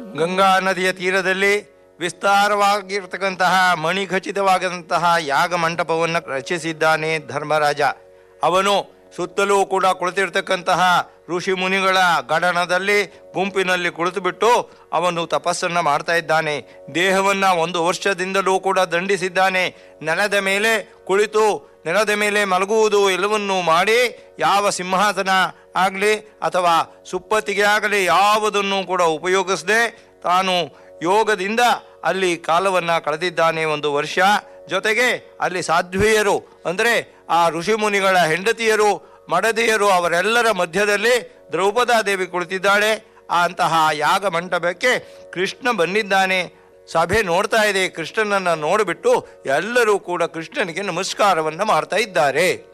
ಗಂಗಾ ನದಿಯ ತೀರದಲ್ಲಿ ವಿಸ್ತಾರವಾಗಿರ್ತಕ್ಕಂತಹ ಮಣಿಖಚಿತವಾದಂತಹ ಯಾಗ ಮಂಟಪವನ್ನು ರಚಿಸಿದ್ದಾನೆ ಧರ್ಮರಾಜ ಅವನು ಸುತ್ತಲೂ ಕೂಡ ಕುಳಿತಿರ್ತಕ್ಕಂತಹ ಋಷಿ ಮುನಿಗಳ ಗಡನದಲ್ಲಿ ಗುಂಪಿನಲ್ಲಿ ಕುಳಿತುಬಿಟ್ಟು ಅವನು ತಪಸ್ಸನ್ನು ಮಾಡ್ತಾ ಇದ್ದಾನೆ ದೇಹವನ್ನ ಒಂದು ವರ್ಷದಿಂದಲೂ ಕೂಡ ದಂಡಿಸಿದ್ದಾನೆ ನೆಲದ ಮೇಲೆ ಕುಳಿತು ನೆಲದ ಮೇಲೆ ಮಲಗುವುದು ಎಲ್ಲವನ್ನೂ ಮಾಡಿ ಯಾವ ಸಿಂಹಾಸನ ಆಗಲಿ ಅಥವಾ ಸುಪ್ಪತ್ತಿಗೆ ಆಗಲಿ ಯಾವುದನ್ನು ಕೂಡ ಉಪಯೋಗಿಸದೆ ತಾನು ಯೋಗದಿಂದ ಅಲ್ಲಿ ಕಾಲವನ್ನು ಕಳೆದಿದ್ದಾನೆ ಒಂದು ವರ್ಷ ಜೊತೆಗೆ ಅಲ್ಲಿ ಸಾಧ್ವಿಯರು ಅಂದರೆ ಆ ಋಷಿಮುನಿಗಳ ಹೆಂಡತಿಯರು ಮಡದಿಯರು ಅವರೆಲ್ಲರ ಮಧ್ಯದಲ್ಲಿ ದ್ರೌಪದಾದೇವಿ ಕುಳಿತಿದ್ದಾಳೆ ಆ ಅಂತಹ ಯಾಗ ಮಂಟಪಕ್ಕೆ ಕೃಷ್ಣ ಬಂದಿದ್ದಾನೆ ಸಭೆ ನೋಡ್ತಾ ಇದೆ ಕೃಷ್ಣನನ್ನು ನೋಡಿಬಿಟ್ಟು ಎಲ್ಲರೂ ಕೂಡ ಕೃಷ್ಣನಿಗೆ ನಮಸ್ಕಾರವನ್ನು ಮಾಡ್ತಾ ಇದ್ದಾರೆ